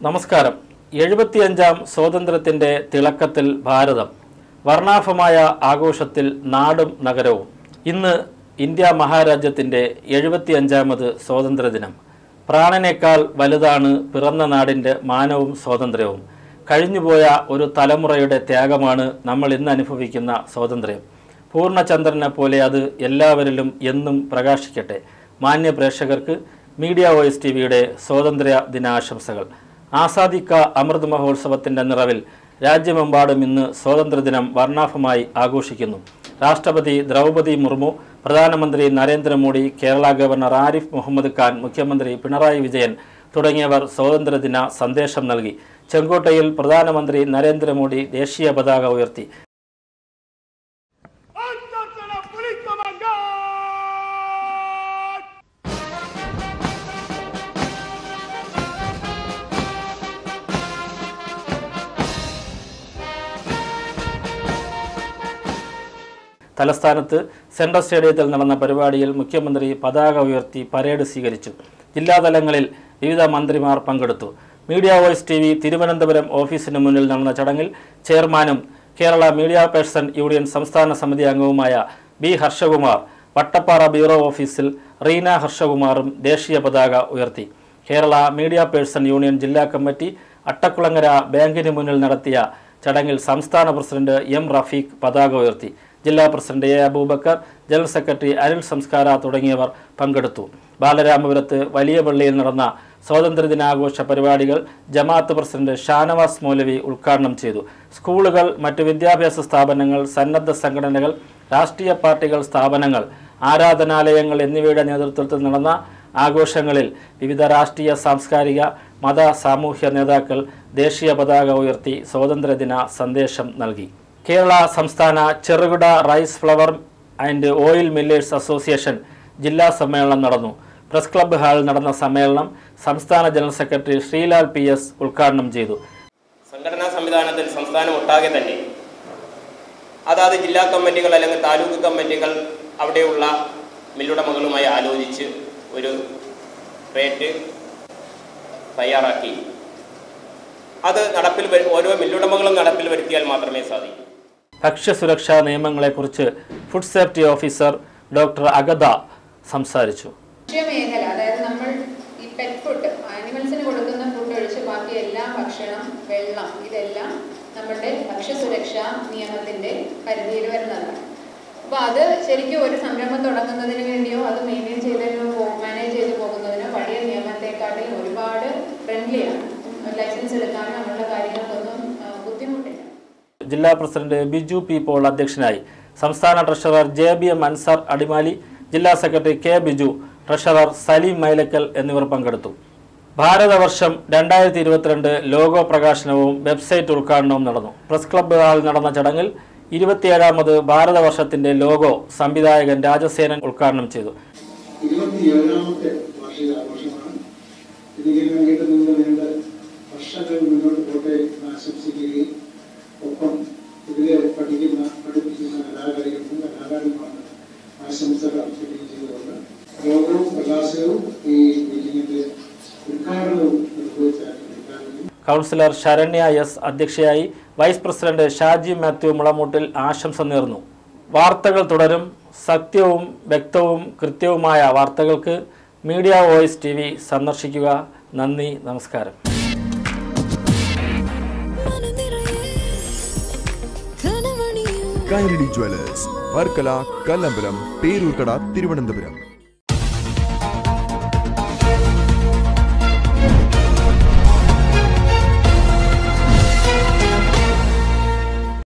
നമസ്കാരം എഴുപത്തിയഞ്ചാം സ്വാതന്ത്ര്യത്തിൻ്റെ തിളക്കത്തിൽ ഭാരതം വർണ്ണാഭമായ ആഘോഷത്തിൽ നാടും നഗരവും ഇന്ന് ഇന്ത്യ മഹാരാജ്യത്തിൻ്റെ എഴുപത്തിയഞ്ചാമത് സ്വാതന്ത്ര്യദിനം പ്രാണനേക്കാൾ വലുതാണ് പിറന്ന നാടിൻ്റെ മാനവും സ്വാതന്ത്ര്യവും കഴിഞ്ഞുപോയ ഒരു തലമുറയുടെ ത്യാഗമാണ് നമ്മൾ ഇന്ന് അനുഭവിക്കുന്ന സ്വാതന്ത്ര്യം പൂർണ്ണചന്ദ്രനെ പോലെ അത് എല്ലാവരിലും എന്നും പ്രകാശിക്കട്ടെ മാന്യ പ്രേക്ഷകർക്ക് മീഡിയ വോയിസ് ടി വിയുടെ സ്വാതന്ത്ര്യ ദിനാശംസകൾ ആസാദിക്ക അമൃത് മഹോത്സവത്തിൻ്റെ നിറവിൽ രാജ്യമെമ്പാടും ഇന്ന് സ്വാതന്ത്ര്യദിനം വർണ്ണാഭമായി ആഘോഷിക്കുന്നു രാഷ്ട്രപതി ദ്രൗപദി മുർമു പ്രധാനമന്ത്രി നരേന്ദ്രമോദി കേരള ഗവർണർ ആരിഫ് മുഹമ്മദ് ഖാൻ മുഖ്യമന്ത്രി പിണറായി വിജയൻ തുടങ്ങിയവർ സ്വാതന്ത്ര്യദിന സന്ദേശം നൽകി ചെങ്കോട്ടയിൽ പ്രധാനമന്ത്രി നരേന്ദ്രമോദി ദേശീയ പതാക ഉയർത്തി Antes la política mangá! തലസ്ഥാനത്ത് സെൻട്രൽ സ്റ്റേഡിയത്തിൽ നടന്ന പരിപാടിയിൽ മുഖ്യമന്ത്രി പതാക ഉയർത്തി പരേഡ് സ്വീകരിച്ചു ജില്ലാതലങ്ങളിൽ വിവിധ മന്ത്രിമാർ പങ്കെടുത്തു media voice T V Thiruvananthapuram ഓഫീസിന് മുന്നിൽ നടന്ന ചടങ്ങിൽ ചെയർമാനും കേരള മീഡിയ പേഴ്സൺ യൂണിയൻ സംസ്ഥാന സമിതി അംഗവുമായ ബി ഹർഷകുമാർ വട്ടപ്പാറ ബ്യൂറോ ഓഫീസിൽ റീന ഹർഷകുമാറും ദേശീയ പതാക ഉയർത്തി കേരള മീഡിയ പേഴ്സൺ യൂണിയൻ ജില്ലാ കമ്മിറ്റി അട്ടക്കുളങ്ങര ബാങ്കിന് മുന്നിൽ നടത്തിയ ചടങ്ങിൽ സംസ്ഥാന പ്രസിഡന്റ് എം റഫീഖ് പതാക ഉയർത്തി ജില്ലാ president A Abubakar general secretary Anil സംസ്കാര തുടങ്ങിയവർ പങ്കെടുത്തു ബാലരാമപുരത്ത് വലിയ പള്ളിയിൽ നടന്ന സ്വാതന്ത്ര്യദിനാഘോഷ പരിപാടികൾ ജമാഅത്ത് പ്രസിഡന്റ് ഷാനവാസ് മൗലവി ഉദ്ഘാടനം ചെയ്തു സ്കൂളുകൾ മറ്റ് വിദ്യാഭ്യാസ സ്ഥാപനങ്ങൾ സന്നദ്ധ സംഘടനകൾ രാഷ്ട്രീയ പാർട്ടികൾ സ്ഥാപനങ്ങൾ ആരാധനാലയങ്ങൾ എന്നിവയുടെ നേതൃത്വത്തിൽ നടന്ന ആഘോഷങ്ങളിൽ വിവിധ രാഷ്ട്രീയ സാംസ്കാരിക മത സാമൂഹ്യ നേതാക്കൾ ദേശീയ പതാക ഉയർത്തി സ്വാതന്ത്ര്യദിന സന്ദേശം നൽകി കേരള സംസ്ഥാന ചെറുകിട rice flour and oil millers association ജില്ലാ സമ്മേളനം നടന്നു പ്രസ് ക്ലബ്ബ് ഹാളിൽ നടന്ന സമ്മേളനം സംസ്ഥാന general secretary Sreelal P S ഉദ്ഘാടനം ചെയ്തു സംഘടനാ സംവിധാനത്തിൽ സംസ്ഥാനം ഒട്ടാകെ തന്നെ അതാത് ജില്ലാ കമ്മിറ്റികൾ അല്ലെങ്കിൽ താലൂക്ക് കമ്മിറ്റികൾ അവിടെയുള്ള മില്ലുടമകളുമായി ആലോചിച്ച് ഒരു റേറ്റ് തയ്യാറാക്കി അത് നടപ്പിൽ വരു- ഓരോ മില്ലുടമകളും നടപ്പിൽ വരുത്തിയാൽ മാത്രമേ സാധിക്കൂ ഭക്ഷ്യസുരക്ഷാ നിയമങ്ങളെക്കുറിച്ച് food safety officer doctor Agatha സംസാരിച്ചു ഭക്ഷ്യമേഖല അതായത് നമ്മൾ ഈ പെറ്റ് ഫുഡ് ആനിമൽസിന് കൊടുക്കുന്ന ഫുഡ് ഒഴിച്ച് ബാക്കി എല്ലാ ഭക്ഷണം വെള്ളം ഇതെല്ലാം നമ്മുടെ ഭക്ഷ്യസുരക്ഷാ നിയമത്തിന്റെ പരിധിയിൽ വരുന്നതാണ് അപ്പോൾ അത് ശരിക്കും ഒരു സംരംഭം തുടങ്ങുന്നതിന് വേണ്ടിയോ അത് മെയിൻറ്റെയിൻ ചെയ്തതിനോ മാനേജ് ചെയ്ത് പോകുന്നതിനോ പഴയ നിയമത്തെക്കാട്ടിലും ഒരുപാട് ഫ്രണ്ട്ലിയാണ് ലൈസൻസ് എടുക്കാനും അങ്ങനെയുള്ള കാര്യങ്ങൾക്കൊന്നും ആ, ബുദ്ധിമുട്ടില്ല ജില്ലാ പ്രസിഡന്റ് ബിജു പി പോൾ അധ്യക്ഷനായി സംസ്ഥാന treasurer J B M Ansar Adimali ജില്ലാ secretary K Biju treasurer Saleem Mylakkal എന്നിവർ പങ്കെടുത്തു ഭാരതവർഷം രണ്ടായിരത്തി ഇരുപത്തിരണ്ട് ലോഗോ പ്രകാശനവും വെബ്സൈറ്റ് ഉദ്ഘാടനവും നടന്നു പ്രസ് ക്ലബ്ബ് ഹാളിൽ നടന്ന ചടങ്ങിൽ ഇരുപത്തിയേഴാമത് ഭാരതവർഷത്തിന്റെ ലോഗോ സംവിധായകൻ രാജസേനൻ ഉദ്ഘാടനം ചെയ്തു ഇരുപത്തിയേഴാമത്തെ വാർഷികാഘോഷമാണ് ഇതിങ്ങനെ നീണ്ടു നിന്ന് നീണ്ട വർഷങ്ങൾ മുന്നോട്ട് പോട്ടെ എന്ന് ആശംസിക്കുകയും ഒപ്പം ഇതിലെ പഠിക്കുന്ന പഠിപ്പിക്കുന്ന കലാകാരികൾക്കും കലാകാരന്മാർക്കും ആശംസകൾ അർപ്പിക്കുകയും ചെയ്തുകൊണ്ട് യോഗവും പ്രകാശനവും ഈ മീറ്റിംഗിന്റെ ഉദ്ഘാടനവും നിർവഹിച്ചായിരുന്നു ഉദ്ഘാടനം കൗൺസിലർ ശരണ്യ എസ് അധ്യക്ഷയായി വൈസ് പ്രസിഡന്റ് ഷാജി മാത്യു മുളമൂട്ടിൽ ആശംസ നേർന്നു വാർത്തകൾ തുടരും സത്യവും വ്യക്തവും കൃത്യവുമായ വാർത്തകൾക്ക് മീഡിയ വോയിസ് ടി വി സന്ദർശിക്കുക നന്ദി നമസ്കാരം കൈരളി ജ്വല്ലേഴ്സ് വർക്കല കല്ലമ്പലം പേരൂർക്കട തിരുവനന്തപുരം